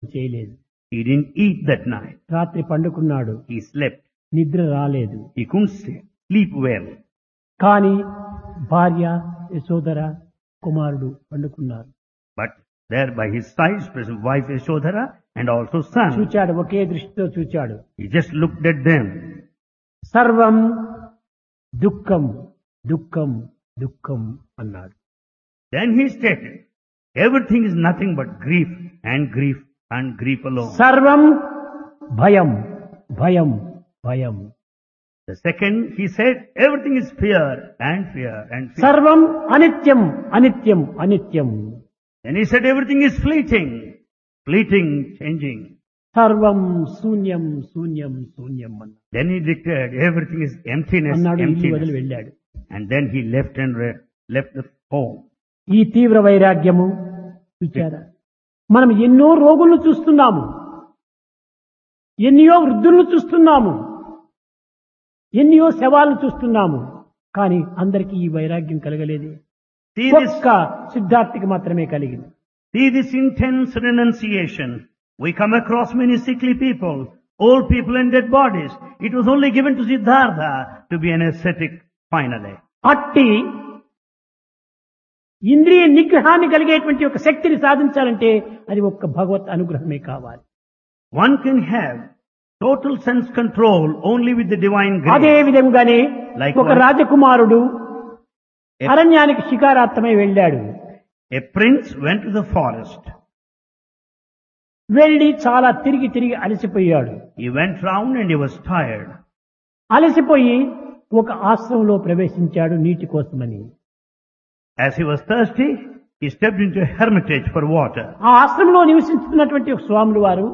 చేయలేదు He didn't eat that night. రాత్రి పండుకున్నాడు He slept. నిద్ర రాలేదు He couldn't sleep sleep well. కానీ భార్య యశోదర కుమారుడు పండుకున్నారు But there by his side was his wife Yashodhara and also son. చూచాడు ఒకే దృష్టితో చూచాడు He just looked at them. సర్వం దుఃఖం దుఃఖం దుఃఖం అన్నాడు Then he stated, everything is nothing but grief and grief and grief alone. సర్వం భయం భయం భయం The second, he said, everything is fear and fear and fear. సర్వం అనిత్యం అనిత్యం అనిత్యం Then he said, everything is fleeting, fleeting, changing. సర్వం శూన్యం శూన్యం శూన్యం అన్నాడు Then he declared, everything is emptiness, అన్నాడు ఇల్లు వదిలి emptiness. వెళ్ళాడు And then he left and re- left the home. ఈ తీవ్ర వైరాగ్యము చూచారా మనం ఎన్నో రోగులను చూస్తున్నాము ఎన్నో వృద్ధులను చూస్తున్నాము ఎన్నో శవాలను చూస్తున్నాము కానీ అందరికీ ఈ వైరాగ్యం కలగలేదే See this, ఒక్క సిద్ధార్థికి మాత్రమే కలిగింది see this intense renunciation. We come across many sickly people, old people and dead bodies. It was only given to Siddhartha to be an ascetic finally. అట్టి ఇంద్రియ నిగ్రహాన్ని కలిగేటువంటి ఒక శక్తిని సాధించాలంటే అది ఒక్క భగవత్ అనుగ్రహమే కావాలి One can have total sense control only with the divine అదే grace. విధంగానే Likewise. ఒక రాజకుమారుడు A, అరణ్యానికి శికారార్థమై వెళ్ళాడు a prince went to the forest. వెళ్లి చాలా తిరిగి తిరిగి అలసిపోయాడు He went round and he was tired. అలసిపోయి ఒక ఆశ్రమంలో ప్రవేశించాడు నీటి కోసమని As he was thirsty, he stepped into a hermitage for water. ఆ ఆశ్రమంలో నివసిస్తున్నటువంటి ఒక స్వాములు వారు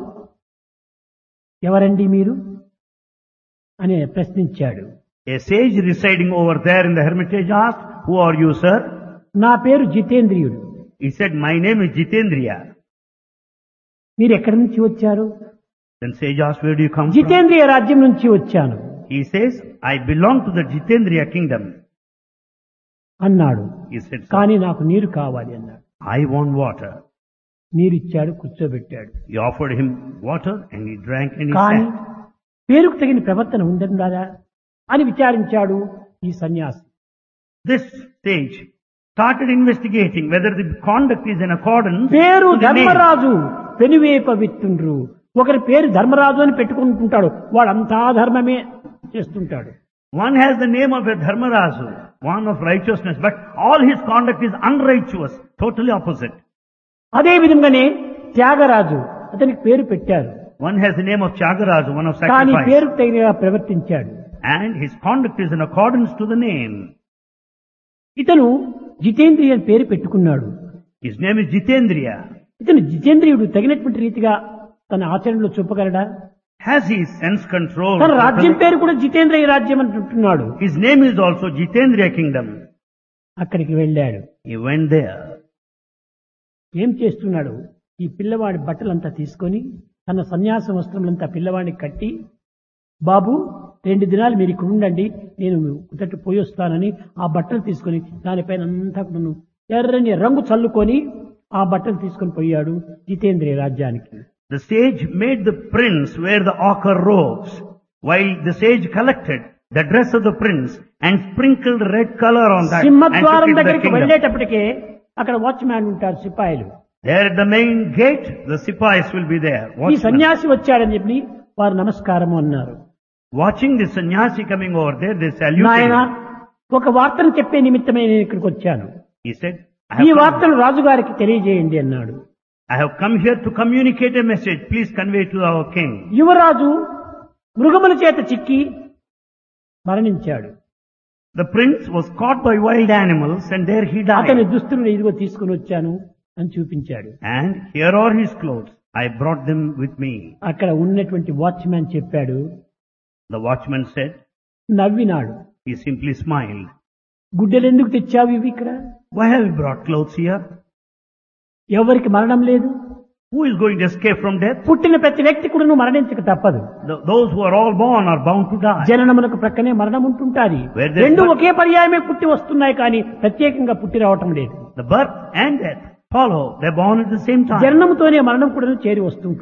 ఎవరండి మీరు అని ప్రశ్నించాడు A sage residing over there in the hermitage asked, Who are you, sir? నా పేరు జితేంద్రియుడు He said, My name is Jitendriya. మీరు ఎక్కడి నుంచి వచ్చారు Then sage asked, Where do you come from? జితేంద్రియ రాజ్యం నుంచి వచ్చాను He says, I belong to the Jitendriya kingdom. అన్నాడు He said, "Sir, కానీ నాకు నీరు కావాలి అన్నాడు I want water. నీరు ఇచ్చాడు కూర్చోబెట్టాడు He offered him water and he drank and he కానీ sat. పేరుకు తగిన ప్రవర్తన ఉందా అని విచారించాడు ఈ సన్యాసి This sage started investigating whether the conduct is in accordance పేరు to the name. ధర్మరాజు పెనువేప విత్తుండ్రు ఒకరి పేరు ధర్మరాజు అని పెట్టుకుంటుంటాడు వాడంతా ధర్మమే చేస్తుంటాడు One has the name of a Dharmarazu, one of righteousness, but all his conduct is unrighteous, totally opposite. అదే విధంగానే త్యాగరాజు అతనికి పేరు పెట్టారు One has the name of Chagarazu, one of కానీ sacrifice, పేరుకు తగినగా ప్రవర్తించాడు and his conduct is in accordance to the name. ఇతను జితేంద్రియ అని పేరు పెట్టుకున్నాడు His name is Jitendriya. ఇతను జితేంద్రియుడు తగినటువంటి రీతిగా తన ఆచరణలో చూపగలడా Has he sense control? తన రాజ్యం పేరు కూడా జితేంద్రియ రాజ్యం అని అంటున్నాడు His name is also Jitendriya kingdom. అక్కడికి వెళ్ళాడు He went there. ఏం చేస్తున్నాడు ఈ పిల్లవాడి బట్టలంతా తీసుకొని తన సన్యాస వస్త్రములంతా పిల్లవాడికి కట్టి బాబు రెండు దినాలు మీరు ఇక్కడ ఉండండి నేను కుదట్టు పోయి వస్తానని ఆ బట్టలు తీసుకొని దానిపైన అంతా కూడాను ఎర్రని రంగు చల్లుకొని ఆ బట్టలు తీసుకొని పోయాడు జితేంద్రియ రాజ్యానికి The sage made the prince wear the ochre robes, while the sage collected the dress of the prince and sprinkled red color on that and took సింహద్వారం it to the దగ్గరికి kingdom. వెళ్ళేటప్పటికే అక్కడ వాచ్మ్యాన్ ఉంటారు సిపాయిలు There at the main gate, the sepoys will be there, ఈ watchmen. సన్యాసి వచ్చాడని చెప్పి వారు నమస్కారము అన్నారు watching the sannyasi coming over there. They salute నాయన him. ఒక వార్తను చెప్పే నిమిత్తమే నేను ఇక్కడికి వచ్చాను He said, I ఈ have, come, వార్తను రాజుగారికి తెలియజేయండి అన్నాడు I have come here to communicate a message. Please convey to our king. యువరాజు మృగముల చేత చిక్కి మరణించాడు The prince was caught by wild animals and there he అతని died. దుస్తులను ఇదిగో తీసుకుని వచ్చాను అని చూపించాడు And here are his clothes. I brought them with me. అక్కడ ఉన్నటువంటి వాచ్మ్యాన్ చెప్పాడు The watchman said, నవ్వినాడు he simply smiled. గుడ్డలు ఎందుకు తెచ్చావు ఇవి ఇక్కడ Why have you brought clothes here? ఎవరికి మరణం లేదు Who is going to escape from death? పుట్టిన ప్రతి వ్యక్తి కూడా నువ్వు మరణించక తప్పదు Th- those who are all born are bound to die. జననమునకు ప్రక్కనే మరణం ఉంటుంటాది Where there's రెండు birth- ఒకే పర్యాయమే పుట్టి వస్తున్నాయి కానీ ప్రత్యేకంగా పుట్టి రావటం లేదు The birth and death follow. They're born at the same time. జననముతోనే మరణం కూడా చేరి వస్తుంటుంది